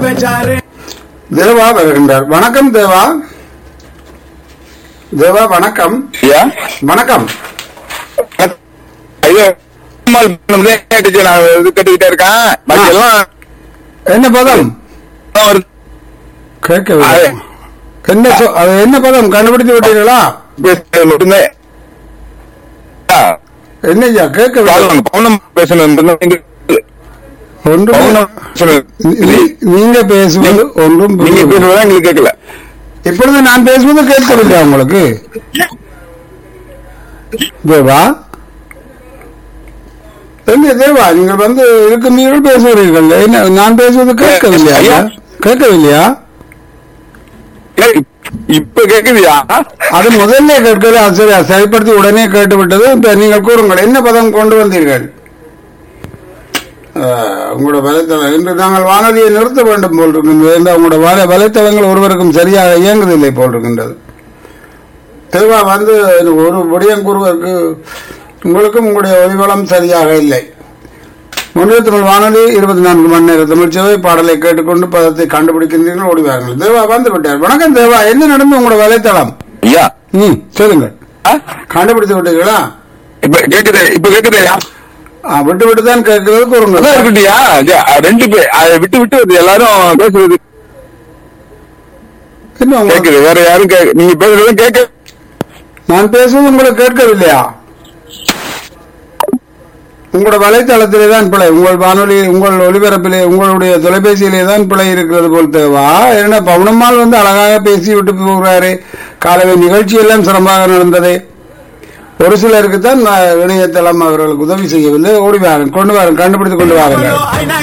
बेचारे தேவா வருகின்றார் வணக்கம் தேவா தேவா வணக்கம் ஐயா வணக்கம் ஐயோ அம்மாள் பண்ணதே கேட்டுச்சு நான் இது கேட்டுக்கிட்டே இருக்கேன் பாக்கி எல்லாம் என்ன பதம் வருது. கேட்கவில்லை அது- என்ன சொ- அது என்ன பதம் கண்டுபிடித்து விட்டீர்களா பேசுறது மட்டும்தான் ஆ, என்ன ஐயா கேட்கவில்லை பாருங்க, பவுனம் பேசணும் ஒன்றும் பவுனம் பேசணும். நீ- நீங்க பேசுவது ஒன்றும் நீங்க புரியவில்லை. பேசுறதா எங்களுக்கு கேட்கல இப்பொழுது நான் பேசுவது கேட்கவில்லை உங்களுக்கு தேவா என்ன தேவா நீங்கள் வந்து இருக்கிறீர்கள் பேசுகிறீர்கள் என்ன நான் பேசுவது கேட்கவில்லையா ஐயா? கேட்கவில்லையா ஏய், இப்ப கேக்குதியா அது முதல்ல கேட்கல அது சரி அது சரிப்படுத்தி உடனே கேட்டு விட்டது இப்ப நீங்கள் கூறுங்கள் என்ன பதம் கொண்டு வந்தீர்கள் ஆஹ், உங்களோட வலைத்தளம் இன்று நாங்கள் வானொலியை நிறுத்த வேண்டும் போல் இருக்கின்றது என்று உங்களோட வலை வலைத்தளங்கள் ஒருவருக்கும் சரியாக இயங்குவதில்லை போல் இருக்கின்றது தெளிவா வந்து ஒரு விடயம் கூறுவதற்கு உங்களுக்கும் உங்களுடைய ஒளிவளம் சரியாக இல்லை ஒன்றிய தமிழ் வானொலி இருபத்தி நான்கு மணி நேர தமிழ் சேவை பாடலை கேட்டுக்கொண்டு பதத்தை கண்டுபிடிக்கின்றீர்கள் ஓடி வாருங்கள் தேவா வந்து விட்டார் வணக்கம் தேவா என்ன நடந்து உங்களோட வலைத்தளம் ஐயா ம் சொல்லுங்கள் ஆ? கண்டுபிடித்து விட்டீங்களா இப்ப கேக்குது இப்ப கேக்குதையா ஆ, விட்டு விட்டு தான் கேட்கிறது அதான் கூறுங்க இருக்கட்டியா ரெண்டு பேர் அதை விட்டு விட்டு வருது எல்லாரும் பேசுறது என்ன உங்களுக்கு- கேக்குது வேற யாரும் கேக்க நீங்க பேசுறதும் கேட்க நான் பேசுவது உங்களுக்கு கேட்கவில்லையா உங்களோட வலைத்தளத்திலே தான் பிழை உங்கள் வானொலி உங்கள் ஒலிபரப்பிலே உங்களுடைய தொலைபேசியிலே தான் பிழை இருக்கிறது போல் தேவா ஏன்னா பவுனம்மாள் வந்து அழகாக பேசி விட்டு போகிறாரு காலவே நிகழ்ச்சி எல்லாம் சிறப்பாக நடந்தது ஒரு சிலருக்கு தான் நான் இணையதளம் அவர்களுக்கு உதவி செய்யவில்லை ஓடி வாருங்க கொண்டு வாருங்க கண்டுபிடித்து கொண்டு வாருங்க I